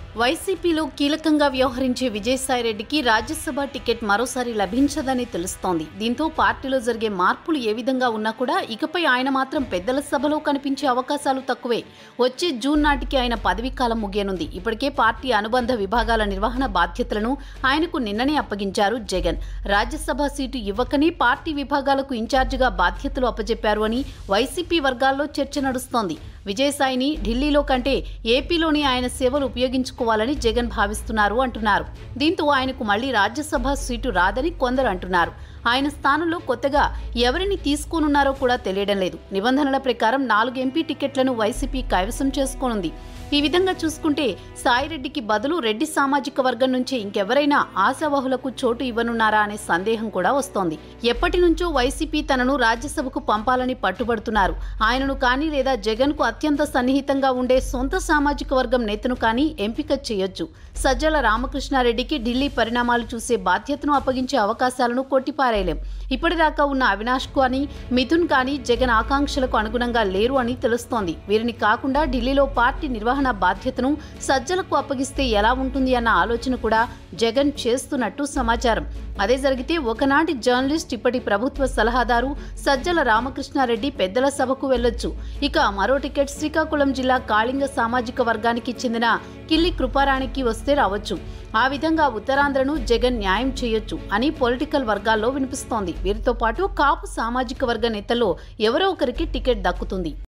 వైసీపీలో కీలకంగా వ్యవహరించే విజయసాయిరెడ్డికి రాజ్యసభ టికెట్ మరోసారి లభించదని తెలుస్తోంది దీంతో పార్టీలో జరిగే మార్పులు ఏ విధంగా ఉన్నా కూడా ఇకపై ఆయన మాత్రం పెద్దల సభలో కనిపించే అవకాశాలు తక్కువే వచ్చే జూన్ నాటికి ఆయన పదవీ కాలం ముగియనుంది ఇప్పటికే పార్టీ అనుబంధ విభాగాల నిర్వహణ బాధ్యతలను ఆయనకు నిన్ననే అప్పగించారు జగన్ రాజ్యసభ సీటు ఇవ్వకనే పార్టీ విభాగాలకు ఇన్ఛార్జిగా బాధ్యతలు అప్పజెప్పారు అని వైసీపీ వర్గాల్లో చర్చ నడుస్తోంది విజయసాయిని ఢిల్లీలో కంటే ఏపీలోని ఆయన సేవలు ఉపయోగించుకోవాలని జగన్ భావిస్తున్నారు అంటున్నారు దీంతో ఆయనకు మళ్లీ రాజ్యసభ సీటు రాదని కొందరు అంటున్నారు ఆయన స్థానంలో కొత్తగా ఎవరిని తీసుకోనున్నారో కూడా తెలియడం లేదు నిబంధనల ప్రకారం నాలుగు ఎంపీ టికెట్లను వైసీపీ కైవసం చేసుకోనుంది ఈ విధంగా చూసుకుంటే సాయిరెడ్డికి బదులు రెడ్డి సామాజిక వర్గం నుంచి ఇంకెవరైనా ఆశావహులకు చోటు ఇవ్వనున్నారా అనే సందేహం కూడా వస్తోంది ఎప్పటి నుంచో వైసీపీ తనను రాజ్యసభకు పంపాలని పట్టుబడుతున్నారు ఆయనను కానీ లేదా జగన్ కు అత్యంత సన్నిహితంగా ఉండే సొంత సామాజిక వర్గం నేతను కానీ ఎంపిక చేయొచ్చు సజ్జల రామకృష్ణారెడ్డికి ఢిల్లీ పరిణామాలు చూసే బాధ్యతను అప్పగించే అవకాశాలను కొట్టిపారేయలేం ఇప్పటిదాకా ఉన్న అవినాష్ కానీ మిథున్ కానీ జగన్ ఆకాంక్షలకు అనుగుణంగా లేరు అని తెలుస్తోంది వీరిని కాకుండా ఢిల్లీలో పార్టీ నిర్వహణ బాధ్యతను సజ్జలకు అప్పగిస్తే ఎలా ఉంటుంది అన్న ఆలోచన కూడా జగన్ చేస్తున్నట్టు సమాచారం అదే జరిగితే ఒకనాటి జర్నలిస్ట్ ఇప్పటి ప్రభుత్వ సలహాదారు సజ్జల రామకృష్ణారెడ్డి పెద్దల సభకు వెళ్లొచ్చు ఇక మరో టికెట్ శ్రీకాకుళం జిల్లా కాళింగ సామాజిక వర్గానికి చెందిన కిల్లి కృపారాణికి వస్తే రావచ్చు ఆ విధంగా ఉత్తరాంధ్రను జగన్ న్యాయం చేయొచ్చు అని పొలిటికల్ వర్గాల్లో వినిపిస్తోంది వీరితో పాటు కాపు సామాజిక వర్గ నేతల్లో ఎవరో ఒకరికి టికెట్ దక్కుతుంది